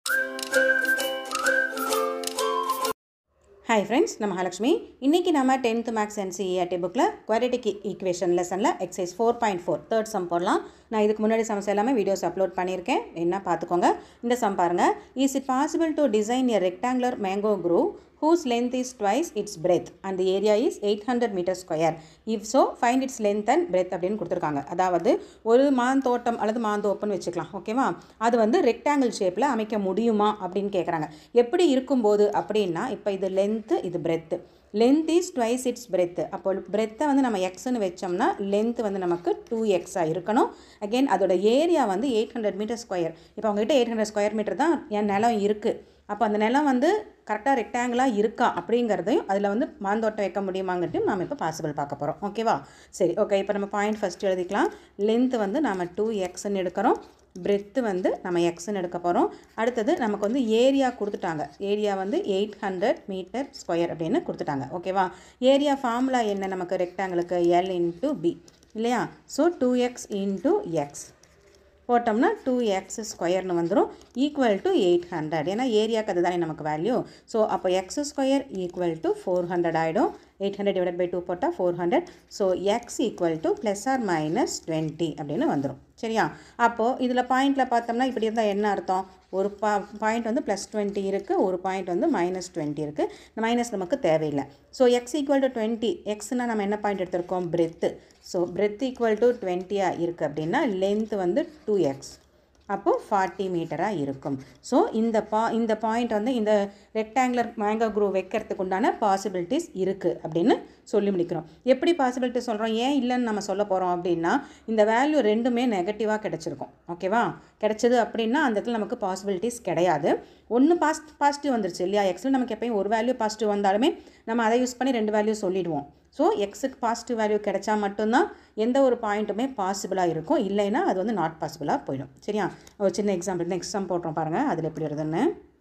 hi friends நம்ம மகாலட்சுமி இன்றைக்கி நம்ம டென்த்து மேக்ஸ் என்சிஇஆர்டி புக்கில் குவாடிட்டிக் ஈக்குவேஷன் லெசனில் exercise four point four third sum போடலாம் நான் இதுக்கு முன்னாடி சம்ஸ் எல்லாமே வீடியோஸ் அப்லோட் பண்ணியிருக்கேன் என்ன பார்த்துக்கோங்க இந்த சம் பாருங்கள் is it possible to design a rectangular mango grove whose length is twice its breadth and the area is 800 meter square if so find its length and breadth அப்படின்னு கொடுத்துருக்காங்க அதாவது ஒரு மாந்தோட்டம் அல்லது மாந்தோப்புன்னு வச்சுக்கலாம் ஓகேவா அது வந்து ரெக்டாங்கிள் ஷேப்பில் அமைக்க முடியுமா அப்படின்னு கேட்குறாங்க எப்படி இருக்கும்போது அப்படின்னா இப்போ இது லென்த்து இது breadth length is twice its breadth அப்போ பிரெத்தை வந்து நம்ம எக்ஸ்னு வச்சோம்னா லென்த் வந்து நமக்கு டூ எக்ஸாக இருக்கணும் அகெயின் அதோட ஏரியா வந்து எயிட் ஹண்ட்ரட் மீட்டர் ஸ்கொயர் இப்போ அவங்ககிட்ட எயிட் ஹண்ட்ரட் ஸ்கொயர் மீட்டர் தான் என் நிலம் இருக்குது அப்போ அந்த நிலம் வந்து கரெக்டாக ரெக்டாங்கிளாக இருக்கா அப்படிங்கிறதையும் அதில் வந்து மாந்தோட்டம் வைக்க முடியுமாங்கிறது நாம் இப்போ பாசிபிள் பார்க்க போகிறோம் ஓகேவா சரி ஓகே இப்போ நம்ம பாயிண்ட் ஃபஸ்ட்டு எழுதிக்கலாம் லென்த்து வந்து நம்ம டூ எக்ஸ்ன்னு எடுக்கிறோம் பிரெத்து வந்து நம்ம எக்ஸ்ன்னு எடுக்க போகிறோம் அடுத்தது நமக்கு வந்து ஏரியா கொடுத்துட்டாங்க ஏரியா வந்து எயிட் ஹண்ட்ரட் மீட்டர் ஸ்கொயர் அப்படின்னு கொடுத்துட்டாங்க ஓகேவா ஏரியா ஃபார்முலா என்ன நமக்கு ரெக்டாங்கிளுக்கு எல் இன்ட்டு பி இல்லையா so two x into x போட்டோம்னா டூ எக்ஸ் ஸ்கொயர்னு வந்துடும் ஈக்குவல் டு எயிட் ஹண்ட்ரட் ஏன்னா ஏரியாவுக்கு அதுதானே நமக்கு வேல்யூ ஸோ அப்போ x square equal to four hundred ஆகிடும் eight hundred divide by two போட்டால் four hundred so x equal to plus or minus twenty அப்படின்னு வந்துடும் சரியா அப்போது இதில் பாயிண்டில் பார்த்தோம்னா இப்படி இருந்தால் என்ன அர்த்தம் ஒரு பா பாயிண்ட் வந்து ப்ளஸ் டுவெண்ட்டி இருக்குது ஒரு பாயிண்ட் வந்து மைனஸ் டுவெண்ட்டி இருக்குது இந்த மைனஸ் நமக்கு தேவையில்லை so x equal to twenty எக்ஸ்னால் நம்ம என்ன பாயிண்ட் எடுத்திருக்கோம் breadth so breadth equal to டுவெண்ட்டியாக இருக்குது அப்படின்னா லென்த் வந்து டூ எக்ஸ் அப்போது ஃபார்ட்டி மீட்டராக இருக்கும் ஸோ இந்த பா இந்த பாயிண்ட் வந்து இந்த ரெக்டாங்குலர் மேங்கோ குரூ வைக்கிறதுக்கு உண்டான பாசிபிலிட்டிஸ் இருக்குது அப்படின்னு சொல்லி முடிக்கிறோம் எப்படி பாசிபிலிட்டி சொல்கிறோம் ஏன் இல்லைன்னு நம்ம சொல்ல போகிறோம் அப்படின்னா இந்த வேல்யூ ரெண்டுமே நெகட்டிவாக கிடச்சிருக்கும் ஓகேவா கிடச்சிது அப்படின்னா அந்த இடத்துல நமக்கு பாசிபிலிட்டிஸ் கிடையாது ஒன்று பாஸ்ட் பாசிட்டிவ் வந்துருச்சு இல்லையா எக்ஸில் நமக்கு எப்பயும் ஒரு வேல்யூ பாசிட்டிவ் வந்தாலுமே நம்ம அதை யூஸ் பண்ணி ரெண்டு வேல்யூ சொல்லிடுவோம் ஸோ எக்ஸுக்கு பாசிட்டிவ் வேல்யூ கிடைச்சா மட்டும்தான் எந்த ஒரு பாயிண்ட்டுமே பாசிபிளாக இருக்கும் இல்லைன்னா அது வந்து நாட் பாசிபிளாக போயிடும் சரியா ஒரு சின்ன எக்ஸாம்பிள் நெக்ஸ்ட் சம் போட்டுறோம் பாருங்கள் அதில் எப்படி வருதுன்னு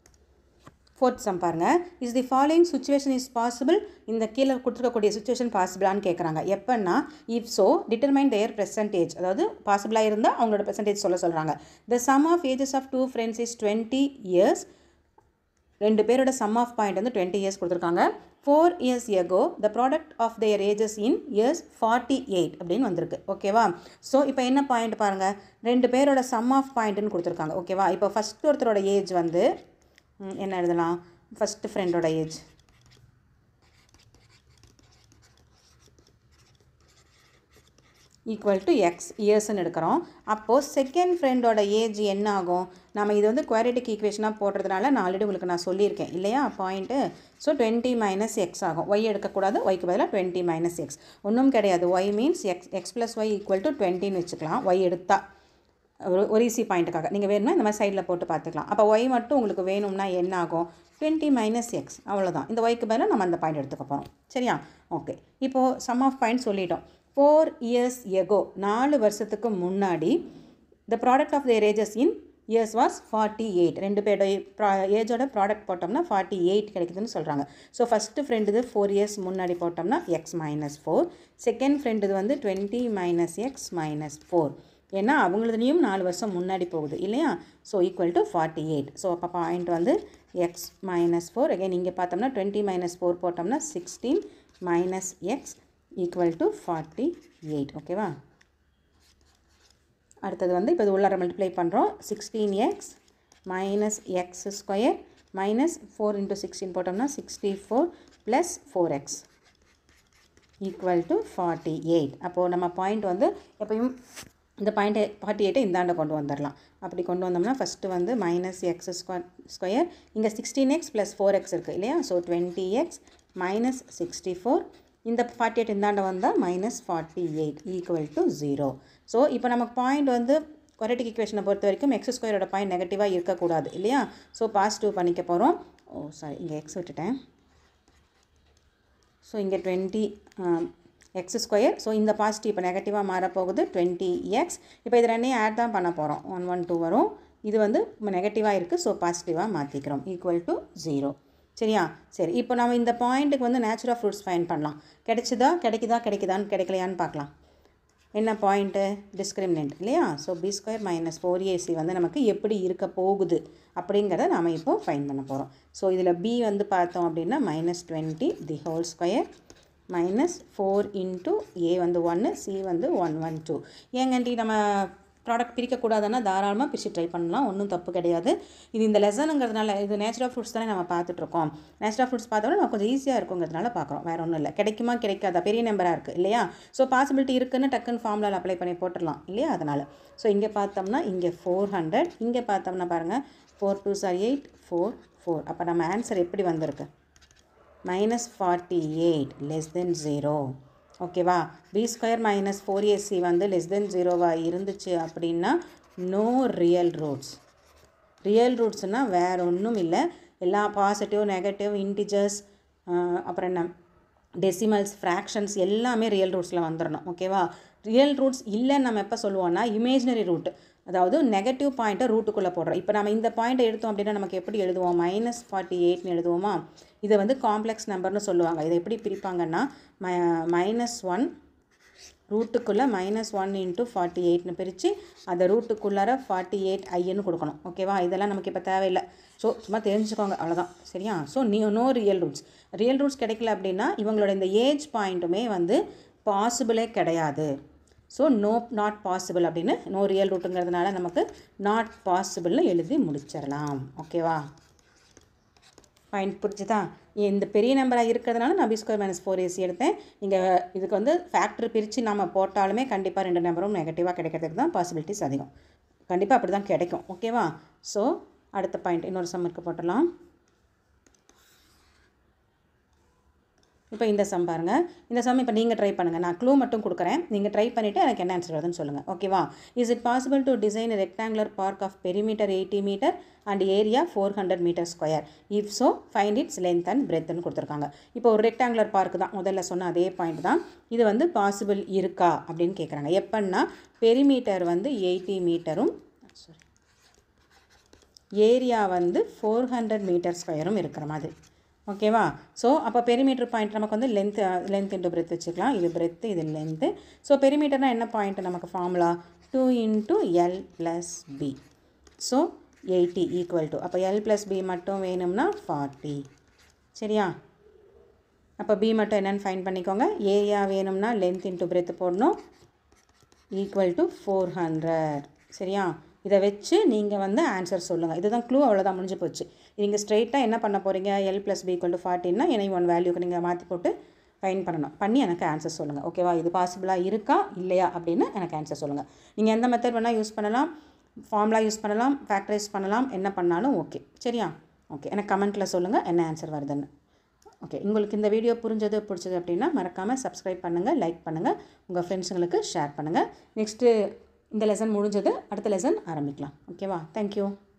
ஃபோர்த் சம் பாருங்கள் is the following situation is possible இந்த கீழே கொடுத்துருக்கக்கூடிய சுச்சுவேஷன் பாசிபிளான்னு கேட்குறாங்க எப்போன்னா if so determine their percentage அதாவது பாசிபிளாக இருந்தால் அவங்களோட பெர்சன்டேஜ் சொல்ல சொல்கிறாங்க the sum of ages of two friends is twenty years ரெண்டு பேரோட சம் ஆஃப் பாயிண்ட் வந்து டுவெண்ட்டி இயர்ஸ் கொடுத்துருக்காங்க four years ago the product of their ages in years forty eight அப்படின்னு வந்திருக்கு ஓகேவா ஸோ இப்போ என்ன பாயிண்ட் பாருங்கள் ரெண்டு பேரோட சம் ஆஃப் பாயிண்ட்டுன்னு கொடுத்துருக்காங்க ஓகேவா இப்போ ஃபஸ்ட் ஒருத்தரோட ஏஜ் வந்து என்ன எழுதலாம் ஃபஸ்ட்டு ஃப்ரெண்டோட ஏஜ் ஈக்குவல் டு எக்ஸ் இயர்ஸ்ன்னு எடுக்கிறோம் அப்போது செகண்ட் ஃப்ரெண்டோட ஏஜ் என்ன ஆகும் நம்ம இது வந்து குவாரிட்டிக் ஈக்குவேஷனாக போடுறதுனால நான் ஆல்ரெடி உங்களுக்கு நான் சொல்லியிருக்கேன் இல்லையா point so twenty minus x ஆகும் ஒய் எடுக்கக்கூடாது ஒய்க்கு பதிலாக டுவெண்ட்டி மைனஸ் எக்ஸ் ஒன்றும் கிடையாது y means x x plus y equal to டுவெண்ட்டின்னு வச்சுக்கலாம் ஒய் எடுத்தா ஒரு ஒரு ஈஸி பாயிண்ட்டுக்காக நீங்கள் வேணும்னா இந்த மாதிரி சைடில் போட்டு பார்த்துக்கலாம் அப்போ ஒய் மட்டும் உங்களுக்கு வேணும்னா என்ன ஆகும் டுவெண்ட்டி மைனஸ் எக்ஸ் அவ்வளோதான் இந்த ஒய்க்கு பதிலாக நம்ம அந்த பாயிண்ட் எடுத்துக்க போகிறோம் சரியா ஓகே இப்போது சம் ஆஃப் பாயிண்ட் சொல்லிட்டோம் ஃபோர் இயர்ஸ் எகோ நாலு வருஷத்துக்கு முன்னாடி the product of their ages in years was forty eight ரெண்டு பேரோட ப்ரா ஏஜோட ப்ராடக்ட் போட்டோம்னா ஃபார்ட்டி எயிட் கிடைக்குதுன்னு சொல்கிறாங்க ஸோ ஃபஸ்ட்டு ஃப்ரெண்டுது ஃபோர் இயர்ஸ் முன்னாடி போட்டோம்னா எக்ஸ் மைனஸ் ஃபோர் செகண்ட் ஃப்ரெண்டுது வந்து twenty minus x minus four ஏன்னா அவங்களதுலேயும் நாலு வருஷம் முன்னாடி போகுது இல்லையா so equal to forty eight so அப்போ பாயிண்ட் வந்து எக்ஸ் மைனஸ் ஃபோர் அகைன் இங்கே பார்த்தோம்னா டுவெண்ட்டி மைனஸ் ஃபோர் போட்டோம்னா sixteen minus x equal to forty eight ஓகேவா அடுத்தது வந்து இப்போ இது உள்ளார மல்டிப்ளை பண்ணுறோம் sixteen x minus x square minus four into sixteen போட்டோம்னா sixty four plus four x equal to forty eight அப்போது நம்ம பாயிண்ட் வந்து எப்பயும் இந்த பாயிண்ட் ஃபார்ட்டி எயிட்டை இந்தாண்ட கொண்டு வந்துடலாம் அப்படி கொண்டு வந்தோம்னா ஃபஸ்ட்டு வந்து மைனஸ் எக்ஸ் ஸ்கொயர் ஸ்கொயர் இங்கே sixteen x plus four x இருக்குது இல்லையா so twenty x minus sixty four இந்த ஃபார்ட்டி எயிட் இந்தாண்ட வந்தால் minus forty eight equal to zero so இப்போ நமக்கு பாயிண்ட் வந்து கொரட்டிக் ஈக்குவேஷனை பொறுத்த வரைக்கும் எக்ஸ் ஸ்கொயரோட பாயிண்ட் நெகட்டிவாக இருக்கக்கூடாது இல்லையா ஸோ பாசிட்டிவ் பண்ணிக்க போகிறோம் ஓ சாரி இங்கே எக்ஸ் விட்டுட்டேன் ஸோ இங்கே டுவெண்ட்டி எக்ஸ் ஸ்கொயர் ஸோ இந்த பாசிட்டிவ் இப்போ நெகட்டிவாக மாறப்போகுது டுவெண்ட்டி எக்ஸ் இப்போ இது ரெண்டையும் ஆட் தான் பண்ண போகிறோம் ஒன் ஒன் டூ வரும் இது வந்து நெகட்டிவாக இருக்குது ஸோ பாசிட்டிவாக மாற்றிக்கிறோம் ஈக்குவல் டு ஜீரோ சரியா சரி இப்போ நம்ம இந்த பாயிண்ட்டுக்கு வந்து நேச்சுரல் ஃப்ரூட்ஸ் ஃபைன் பண்ணலாம் கிடைச்சதா கிடைக்குதா கிடைக்குதான்னு கிடைக்கலையான்னு பார்க்கலாம் என்ன பாயிண்ட்டு டிஸ்கிரிமினன்ட் இல்லையா so b square minus four ac வந்து நமக்கு எப்படி இருக்க போகுது அப்படிங்கிறத நாம் இப்போ ஃபைன் பண்ண போகிறோம் ஸோ இதில் பி வந்து பார்த்தோம் அப்படின்னா minus twenty the whole square minus four into a வந்து ஒன்று சி வந்து ஒன் ஒன் டூ ஏங்கண்டி நம்ம ப்ராடக்ட் பிரிக்கக்கூடாதுன்னா தாராளமாக பிரித்து ட்ரை பண்ணலாம் ஒன்றும் தப்பு கிடையாது இது இந்த லெசனுங்கிறதுனால இது நேச்சுரல் ஃப்ரூட்ஸ் தானே நம்ம பார்த்துட்ருக்கோம் நேச்சுரல் ஃப்ரூட்ஸ் பார்த்தோம்னா நம்ம கொஞ்சம் ஈஸியாக இருக்குங்கிறதுனால பார்க்குறோம் வேறு ஒன்றும் இல்லை கிடைக்குமா கிடைக்காதா பெரிய நம்பராக இருக்குது இல்லையா ஸோ பாசிபிலிட்டி இருக்குன்னு டக்குன்னு ஃபார்முலாவில் அப்ளை பண்ணி போட்டுடலாம் இல்லையா அதனால் ஸோ இங்கே பார்த்தோம்னா இங்கே ஃபோர் ஹண்ட்ரட் இங்கே பார்த்தோம்னா பாருங்கள் four two sir eight four four அப்போ நம்ம ஆன்சர் எப்படி வந்திருக்கு minus forty eight less than zero ஓகேவா b square minus four ac வந்து லெஸ் தென் ஜீரோவாக இருந்துச்சு அப்படின்னா நோ ரியல் ரூட்ஸ் ரியல் ரூட்ஸ்னால் வேறு ஒன்றும் இல்லை எல்லா பாசிட்டிவ் நெகட்டிவ் இன்டிஜர்ஸ் அப்புறம் என்ன டெசிமல்ஸ் ஃப்ராக்ஷன்ஸ் எல்லாமே ரியல் ரூட்ஸில் வந்துடணும் ஓகேவா ரியல் ரூட்ஸ் இல்லைன்னு நம்ம எப்போ சொல்லுவோம்னா இமேஜினரி ரூட் அதாவது நெகட்டிவ் பாயிண்ட்டை ரூட்டுக்குள்ளே போடுறோம் இப்போ நம்ம இந்த பாயிண்ட்டை எடுத்தோம் அப்படின்னா நமக்கு எப்படி எழுதுவோம் மைனஸ் ஃபார்ட்டி எயிட்னு எழுதுவோமா இதை வந்து காம்ப்ளெக்ஸ் நம்பர்னு சொல்லுவாங்க இதை எப்படி பிரிப்பாங்கன்னா ம மைனஸ் ஒன் ரூட்டுக்குள்ளே மைனஸ் ஒன் இன்ட்டு ஃபார்ட்டி எயிட்னு பிரித்து அந்த ரூட்டுக்குள்ளார ஃபார்ட்டி எயிட் ஐன்னு கொடுக்கணும் ஓகேவா இதெல்லாம் நமக்கு இப்போ தேவையில்லை ஸோ சும்மா தெரிஞ்சுக்கோங்க அவ்வளோதான் சரியா ஸோ நீ no real roots real roots கிடைக்கல அப்படின்னா இவங்களோட இந்த ஏஜ் பாயிண்ட்டுமே வந்து பாசிபிளே கிடையாது ஸோ நோ நாட் பாசிபிள் அப்படின்னு நோ ரியல் ரூட்டுங்கிறதுனால நமக்கு நாட் பாசிபிள்னு எழுதி முடிச்சிடலாம் ஓகேவா பாயிண்ட் புரிஞ்சுதா இந்த பெரிய நம்பராக இருக்கிறதுனால நான் b square minus four ac எடுத்தேன் இங்கே இதுக்கு வந்து ஃபேக்டர் பிரித்து நம்ம போட்டாலுமே கண்டிப்பாக ரெண்டு நம்பரும் நெகட்டிவாக கிடைக்கிறதுக்கு தான் பாசிபிலிட்டிஸ் அதிகம் கண்டிப்பாக அப்படி தான் கிடைக்கும் ஓகேவா ஸோ அடுத்த பாயிண்ட் இன்னொரு சம்மருக்கு போட்டலாம் இப்போ இந்த சம் பாருங்கள் இந்த சம் இப்போ நீங்கள் ட்ரை பண்ணுங்கள் நான் க்ளூ மட்டும் கொடுக்குறேன் நீங்கள் ட்ரை பண்ணிவிட்டு எனக்கு என்ன ஆன்சர் வருதுன்னு சொல்லுங்கள் ஓகேவா is it possible to design rectangular park of perimeter eighty metre and area four hundred metre square if so find its length and பிரெத்னு கொடுத்துருக்காங்க இப்போ ஒரு ரெக்டாங்குலர் பார்க் தான் முதல்ல சொன்ன அதே பாயிண்ட் தான் இது வந்து பாசிபிள் இருக்கா அப்படின்னு கேட்குறாங்க எப்படின்னா பெரிமீட்டர் வந்து எயிட்டி மீட்டரும் சாரி ஏரியா வந்து ஃபோர் ஹண்ட்ரட் மீட்டர் ஸ்கொயரும் இருக்கிற மாதிரி ஓகேவா ஸோ அப்போ பெரிமீட்டர் பாயிண்ட் நமக்கு வந்து லென்த் லென்த் இன்ட்டு பிரெத் வச்சுக்கலாம் இது பிரெத்து இது லென்த்து ஸோ பெரிமீட்டர்னால் என்ன பாயிண்ட் நமக்கு formula two into L plus B so eighty equal to அப்போ எல் ப்ளஸ் பி மட்டும் வேணும்னா ஃபார்ட்டி சரியா அப்போ பி மட்டும் என்னென்னு ஃபைன் பண்ணிக்கோங்க ஏரியா வேணும்னா லென்த் இன்ட்டு பிரெத் போடணும் ஈக்குவல் டு ஃபோர் ஹண்ட்ரட் சரியா இதை வச்சு நீங்கள் வந்து ஆன்சர் சொல்லுங்கள் இதுதான் க்ளூ அவ்வளோதான் முடிஞ்சு போச்சு நீங்கள் ஸ்ட்ரைட்டாக என்ன பண்ண போகிறீங்க L plus B equal to ஃபார்ட்டின்னா எனி ஒன் வேல்யூக்கு நீங்கள் மாற்றி போட்டு ஃபைன் பண்ணணும் பண்ணி எனக்கு ஆன்சர் சொல்லுங்கள் ஓகேவா இது பாசிபிளாக இருக்கா இல்லையா அப்படின்னு எனக்கு ஆன்சர் சொல்லுங்கள் நீங்கள் எந்த மெத்தட் வேணால் யூஸ் பண்ணலாம் ஃபார்முலா யூஸ் பண்ணலாம் ஃபேக்டரைஸ் பண்ணலாம் என்ன பண்ணாலும் ஓகே சரியா ஓகே எனக்கு கமெண்ட்டில் சொல்லுங்கள் என்ன ஆன்சர் வருதுன்னு ஓகே உங்களுக்கு இந்த வீடியோ புரிஞ்சது பிடிச்சது அப்படின்னா மறக்காமல் சப்ஸ்கிரைப் பண்ணுங்கள் லைக் பண்ணுங்கள் உங்கள் ஃப்ரெண்ட்ஸுங்களுக்கு ஷேர் பண்ணுங்கள் நெக்ஸ்ட்டு இந்த லெசன் முடிஞ்சது அடுத்த லெசன் ஆரம்பிக்கலாம் ஓகேவா தேங்க்யூ